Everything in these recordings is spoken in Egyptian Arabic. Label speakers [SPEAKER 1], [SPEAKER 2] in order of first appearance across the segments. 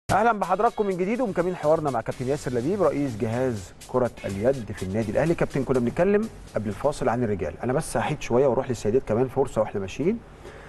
[SPEAKER 1] اهلا بحضراتكم من جديد ومكملين حوارنا مع كابتن ياسر لبيب رئيس جهاز كره اليد في النادي الاهلي كابتن كنا بنتكلم قبل الفاصل عن الرجال انا بس هحيد شويه واروح للسيدات كمان فرصه واحنا ماشيين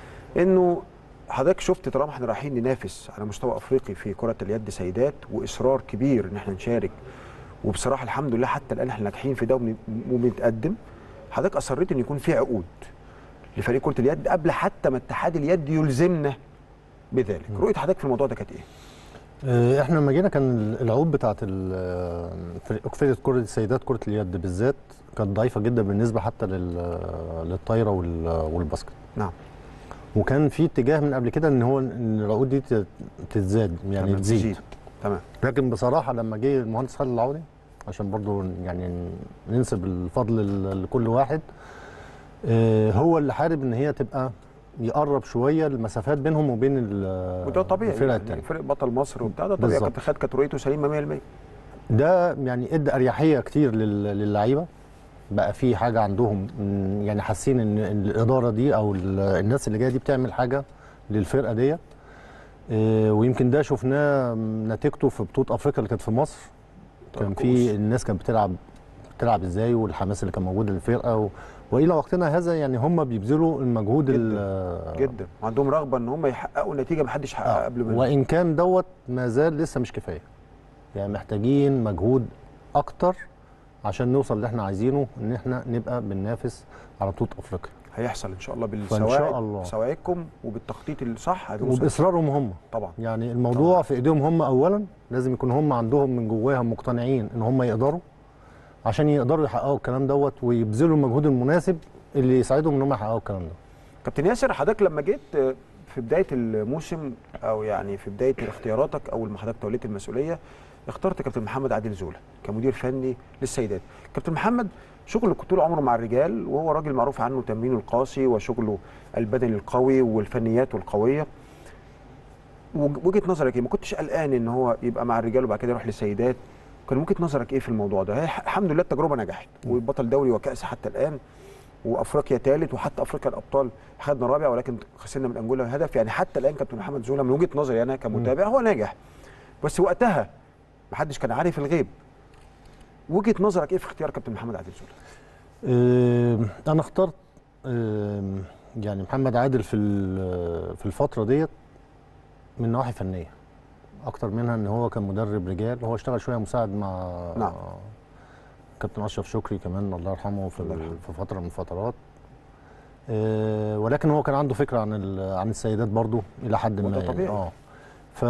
[SPEAKER 1] انه حضرتك شفت طالما احنا رايحين ننافس على مستوى افريقي في كره اليد سيدات واصرار كبير ان احنا نشارك وبصراحه الحمد لله حتى الان احنا ناجحين في ده وبن- وبنتقدم حضرتك اصريت ان يكون في عقود لفريق كره اليد قبل حتى ما اتحاد اليد يلزمنا بذلك رؤيه حضرتك في الموضوع ده كانت ايه؟
[SPEAKER 2] آه، احنا لما جينا كان العقود بتاعت ال- آه، فريق- فرقه كره السيدات كره اليد بالذات كانت ضعيفه جدا بالنسبه حتى لل- للطايره وال- والباسكت
[SPEAKER 1] نعم
[SPEAKER 2] وكان في اتجاه من قبل كده ان هو ان العقود دي تت- تتزاد يعني
[SPEAKER 1] تمام،
[SPEAKER 2] تزيد
[SPEAKER 1] تمام
[SPEAKER 2] لكن بصراحه لما جه المهندس خالد العوضي عشان برضو يعني ننسب الفضل ل- لكل واحد آه، هو اللي حارب ان هي تبقى يقرب شويه المسافات بينهم وبين ال-
[SPEAKER 1] وده طبيعي
[SPEAKER 2] الفرقه
[SPEAKER 1] يعني
[SPEAKER 2] الثانيه
[SPEAKER 1] فرق بطل مصر وبتاع ده طبيعي
[SPEAKER 2] بالظبط.
[SPEAKER 1] كابتن خالد كانت رؤيته سليمه 100%
[SPEAKER 2] ده يعني ادى اريحيه كتير لل- للعيبه بقى في حاجه عندهم م، يعني حاسين ان إن الاداره دي او ال- الناس اللي جايه دي بتعمل حاجه للفرقه ديت إيه، ويمكن ده شفناه م، نتيجته في بطوله افريقيا اللي كانت في مصر كان في الناس كانت بتلعب بتلعب ازاي والحماس اللي كان موجود للفرقه و... والى وقتنا هذا يعني هم بيبذلوا المجهود
[SPEAKER 1] جداً،
[SPEAKER 2] ال-
[SPEAKER 1] جدا وعندهم رغبه ان هم يحققوا نتيجه ما حدش حققها
[SPEAKER 2] آه،
[SPEAKER 1] قبل منهم
[SPEAKER 2] وان كان دوت ما زال لسه مش كفايه يعني محتاجين مجهود اكتر عشان نوصل اللي احنا عايزينه ان احنا نبقى بننافس على بطوله افريقيا
[SPEAKER 1] هيحصل ان شاء الله
[SPEAKER 2] فإن شاء
[SPEAKER 1] بالسواعد
[SPEAKER 2] الله.
[SPEAKER 1] بسواعدكم وبالتخطيط الصح هتوصل
[SPEAKER 2] وباصرارهم هم
[SPEAKER 1] طبعا
[SPEAKER 2] يعني الموضوع
[SPEAKER 1] طبعاً.
[SPEAKER 2] في ايديهم هم اولا لازم يكون هم عندهم من جواهم مقتنعين ان هم يقدروا عشان يقدروا يحققوا الكلام دوت ويبذلوا المجهود المناسب اللي يساعدهم ان هم يحققوا الكلام ده
[SPEAKER 1] كابتن ياسر حضرتك لما جيت آه، في بدايه الموسم او يعني في بدايه اختياراتك اول ما حضرتك توليت المسؤوليه اخترت كابتن محمد عادل زولا كمدير فني للسيدات كابتن محمد شغله طول عمره مع الرجال وهو راجل معروف عنه تمرينه القاسي وشغله البدني القوي والفنيات القويه وج- وجهه نظرك ايه ما كنتش قلقان ان هو يبقى مع الرجال وبعد كده يروح للسيدات كان وجهه نظرك ايه في الموضوع ده هي ح- الحمد لله التجربه نجحت وبطل دوري وكاس حتى الان وافريقيا ثالث وحتى افريقيا الابطال خدنا رابع ولكن خسرنا من انجولا هدف يعني حتى الان كابتن محمد زولا من وجهه نظري انا كمتابع هو ناجح بس وقتها محدش كان عارف الغيب وجهه نظرك ايه في اختيار كابتن محمد عادل زولا
[SPEAKER 2] آه، انا اخترت آه، يعني محمد عادل في ال- في الفتره ديت من نواحي فنيه اكتر منها ان هو كان مدرب رجال هو اشتغل شويه مساعد مع
[SPEAKER 1] نعم.
[SPEAKER 2] كابتن اشرف شكري كمان الله يرحمه في
[SPEAKER 1] الله
[SPEAKER 2] ال-
[SPEAKER 1] يرحمه.
[SPEAKER 2] في فتره من الفترات آه، ولكن هو كان عنده فكره عن ال- عن السيدات برضو الى حد ما
[SPEAKER 1] وده
[SPEAKER 2] يعني.
[SPEAKER 1] طبيعي.
[SPEAKER 2] اه ف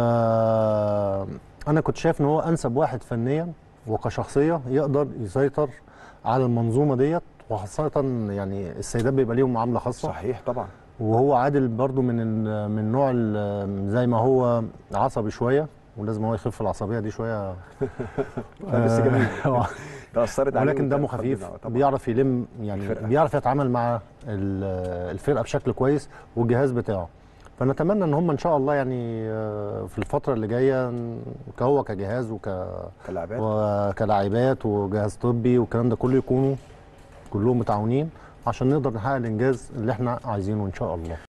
[SPEAKER 2] انا كنت شايف ان هو انسب واحد فنيا وكشخصيه يقدر يسيطر على المنظومه ديت وخاصه يعني السيدات بيبقى ليهم معامله خاصه
[SPEAKER 1] صحيح طبعا
[SPEAKER 2] وهو عادل برضو من ال- من نوع ال- زي ما هو عصبي شويه ولازم هو يخف العصبيه دي شويه
[SPEAKER 1] بس جميل
[SPEAKER 2] آه.
[SPEAKER 1] تاثرت عليه
[SPEAKER 2] ولكن دمه
[SPEAKER 1] وتقبلنا
[SPEAKER 2] خفيف
[SPEAKER 1] طبعا
[SPEAKER 2] بيعرف يلم يعني
[SPEAKER 1] الفرقة.
[SPEAKER 2] بيعرف يتعامل مع ال- الفرقه بشكل كويس والجهاز بتاعه فنتمنى ان هم ان شاء الله يعني آه، في الفتره اللي جايه كهو كجهاز وك
[SPEAKER 1] كلاعبات
[SPEAKER 2] وكلاعبات وجهاز طبي والكلام ده كله يكونوا كلهم متعاونين عشان نقدر نحقق الانجاز اللي احنا عايزينه ان شاء الله